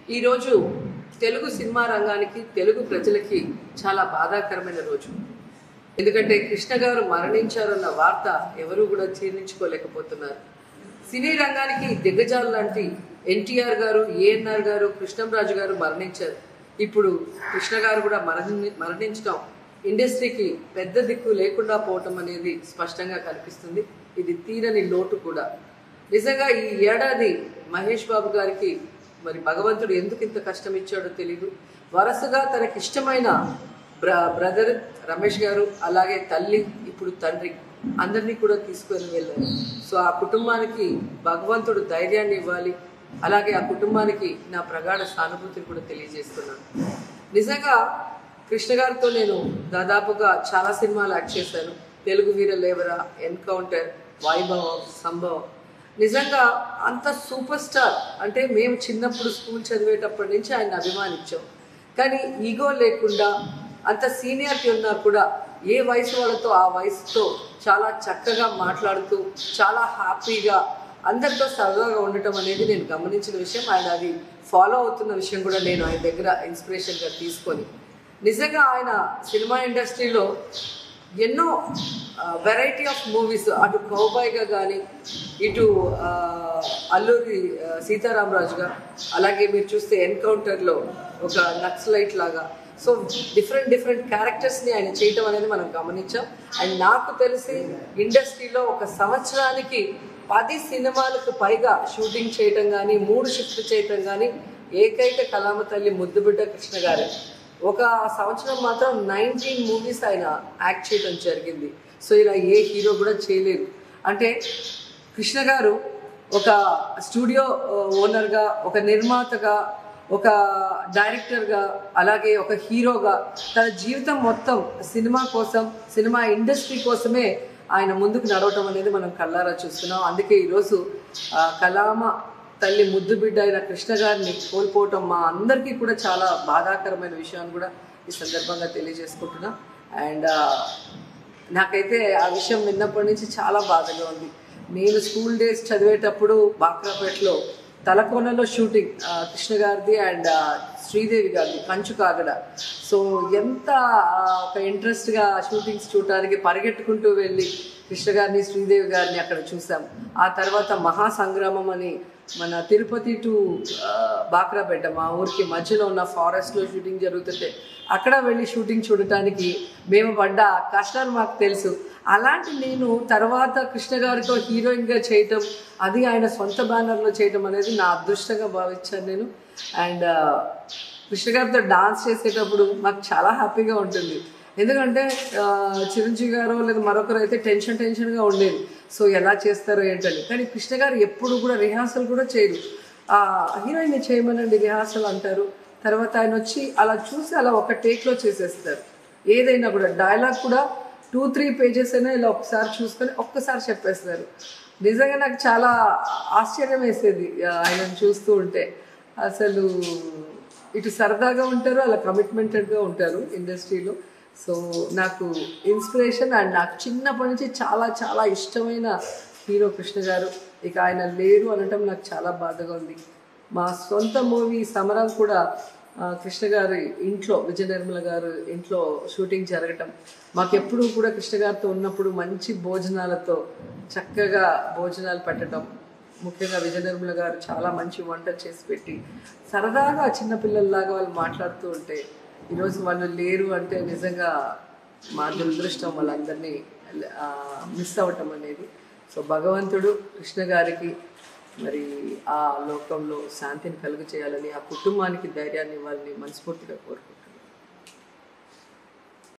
ఈరోజు తెలుగు సినిమా రంగానికి తెలుగు ప్రజలకి చాలా బాధాకరమైన రోజు ఎందుకంటే కృష్ణ గారు మరణించారన్న వార్త ఎవరు కూడా జీర్ణించుకోలేకపోతున్నారు సినీ రంగానికి దిగ్గజాలు లాంటి ఎన్టీఆర్ గారు ఏఎన్ఆర్ గారు కృష్ణంరాజు గారు మరణించారు ఇప్పుడు కృష్ణ గారు కూడా మరణి మరణించడం ఇండస్ట్రీకి పెద్ద దిక్కు లేకుండా పోవటం అనేది స్పష్టంగా కనిపిస్తుంది ఇది తీరని లోటు కూడా నిజంగా ఈ ఏడాది మహేష్ బాబు గారికి మరి భగవంతుడు ఎందుకు ఇంత కష్టం ఇచ్చాడో తెలియదు వరుసగా తనకి ఇష్టమైన బ్ర బ్రదర్ రమేష్ గారు అలాగే తల్లి ఇప్పుడు తండ్రి అందరినీ కూడా తీసుకొని వెళ్ళారు సో ఆ కుటుంబానికి భగవంతుడు ధైర్యాన్ని ఇవ్వాలి అలాగే ఆ కుటుంబానికి నా ప్రగాఢ సానుభూతిని కూడా తెలియజేస్తున్నాను నిజంగా కృష్ణ గారితో నేను దాదాపుగా చాలా సినిమాలు యాక్ట్ చేశాను తెలుగు వీర లేవరా ఎన్కౌంటర్ వైభవం సంభవం నిజంగా అంత సూపర్ స్టార్ అంటే మేము చిన్నప్పుడు స్కూల్ చదివేటప్పటి నుంచి ఆయన అభిమానించాం కానీ ఈగో లేకుండా అంత సీనియారిటీ ఉన్నా కూడా ఏ వయసు వాళ్ళతో ఆ వయసుతో చాలా చక్కగా మాట్లాడుతూ చాలా హ్యాపీగా అందరితో సరదాగా ఉండటం అనేది నేను గమనించిన విషయం ఆయన అది ఫాలో అవుతున్న విషయం కూడా నేను ఆయన దగ్గర ఇన్స్పిరేషన్గా తీసుకొని నిజంగా ఆయన సినిమా ఇండస్ట్రీలో ఎన్నో వెరైటీ ఆఫ్ మూవీస్ అటు కౌబాయ్గా కానీ ఇటు ఆ, అల్లూరి ఆ, సీతారామరాజుగా అలాగే మీరు చూస్తే ఎన్కౌంటర్లో ఒక నక్సలైట్ లాగా సో డిఫరెంట్ డిఫరెంట్ క్యారెక్టర్స్ని ఆయన చేయటం అనేది మనం గమనించాం అండ్ నాకు తెలిసి ఇండస్ట్రీలో ఒక సంవత్సరానికి పది సినిమాలకు పైగా షూటింగ్ చేయటం కానీ మూడు షిఫ్ట్ చేయటం కానీ ఏకైక కళామ తల్లి ముద్దుబిడ్డ కృష్ణ గారే ఒక సంవత్సరం మాత్రం నైన్టీన్ మూవీస్ ఆయన యాక్ట్ చేయడం జరిగింది సో ఇలా ఏ హీరో కూడా చేయలేరు అంటే కృష్ణ గారు ఒక స్టూడియో ఓనర్గా ఒక నిర్మాతగా ఒక డైరెక్టర్గా అలాగే ఒక హీరోగా తన జీవితం మొత్తం సినిమా కోసం సినిమా ఇండస్ట్రీ కోసమే ఆయన ముందుకు నడవటం అనేది మనం కళ్ళారా చూస్తున్నాం అందుకే ఈరోజు ఆ, కలామ తల్లి ముద్దు బిడ్డ అయిన కృష్ణ గారిని కోల్పోవటం మా అందరికీ కూడా చాలా బాధాకరమైన విషయాన్ని కూడా ఈ సందర్భంగా తెలియజేసుకుంటున్నా అండ్ నాకైతే ఆ విషయం విన్నప్పటి నుంచి చాలా బాధగా ఉంది నేను స్కూల్ డేస్ చదివేటప్పుడు బాక్రాపేటలో తలకోనలో షూటింగ్ ఆ, కృష్ణ గారిది అండ్ ఆ, శ్రీదేవి గారిది కంచు కాగడ సో ఎంత ఆ, ఒక ఇంట్రెస్ట్గా షూటింగ్స్ చూడటానికి పరిగెట్టుకుంటూ వెళ్ళి కృష్ణ గారిని శ్రీదేవి గారిని అక్కడ చూసాం ఆ తర్వాత మహాసంగ్రామం అని మన తిరుపతి టు బాక్రాపేట మా ఊరికి మధ్యలో ఉన్న ఫారెస్ట్లో షూటింగ్ జరుగుతుంటే అక్కడ వెళ్ళి షూటింగ్ చూడటానికి మేము పడ్డ కష్టాలు మాకు తెలుసు అలాంటి నేను తర్వాత కృష్ణ గారితో హీరోయిన్గా చేయటం అది ఆయన సొంత బ్యానర్లో చేయటం అనేది నా అదృష్టంగా భావించాను నేను అండ్ కృష్ణ గారితో డాన్స్ చేసేటప్పుడు మాకు చాలా హ్యాపీగా ఉంటుంది ఎందుకంటే ఆ, చిరంజీవి గారు లేదా మరొకరు అయితే టెన్షన్ టెన్షన్గా ఉండేది సో ఎలా చేస్తారో ఏంటని కానీ కృష్ణ గారు ఎప్పుడు కూడా రిహార్సల్ కూడా చేయరు ఆ, హీరోయిన్ చేయమనండి రిహార్సల్ అంటారు తర్వాత ఆయన వచ్చి అలా చూసి అలా ఒక టేక్లో చేసేస్తారు ఏదైనా కూడా డైలాగ్ కూడా టూ త్రీ పేజెస్ అయినా ఇలా ఒకసారి చూసుకొని ఒక్కసారి చెప్పేస్తారు నిజంగా నాకు చాలా ఆశ్చర్యం వేసేది ఆ, ఆయనను చూస్తూ ఉంటే అసలు ఇటు సరదాగా ఉంటారు అలా కమిట్మెంటెడ్గా ఉంటారు ఇండస్ట్రీలో సో నాకు ఇన్స్పిరేషన్ అండ్ నాకు చిన్నప్పటి నుంచి చాలా చాలా ఇష్టమైన హీరో కృష్ణ గారు ఇక ఆయన లేరు అనటం నాకు చాలా బాధగా ఉంది మా సొంత మూవీ సమరం కూడా ఆ, కృష్ణ గారి ఇంట్లో విజయ నిర్మల గారు ఇంట్లో షూటింగ్ జరగటం మాకెప్పుడు కూడా కృష్ణ గారితో ఉన్నప్పుడు మంచి భోజనాలతో చక్కగా భోజనాలు పెట్టడం ముఖ్యంగా విజయ నిర్మల గారు చాలా మంచి వంట చేసి పెట్టి సరదాగా చిన్నపిల్లల్లాగా వాళ్ళు మాట్లాడుతూ ఉంటే ఈరోజు వాళ్ళు లేరు అంటే నిజంగా మా దురదృష్టం వాళ్ళందరినీ మిస్ అవ్వటం అనేది సో భగవంతుడు కృష్ణ గారికి మరి ఆ లోకంలో శాంతిని కలుగు చేయాలని ఆ కుటుంబానికి ధైర్యాన్ని ఇవ్వాలని మనస్ఫూర్తిగా కోరుకుంటున్నాను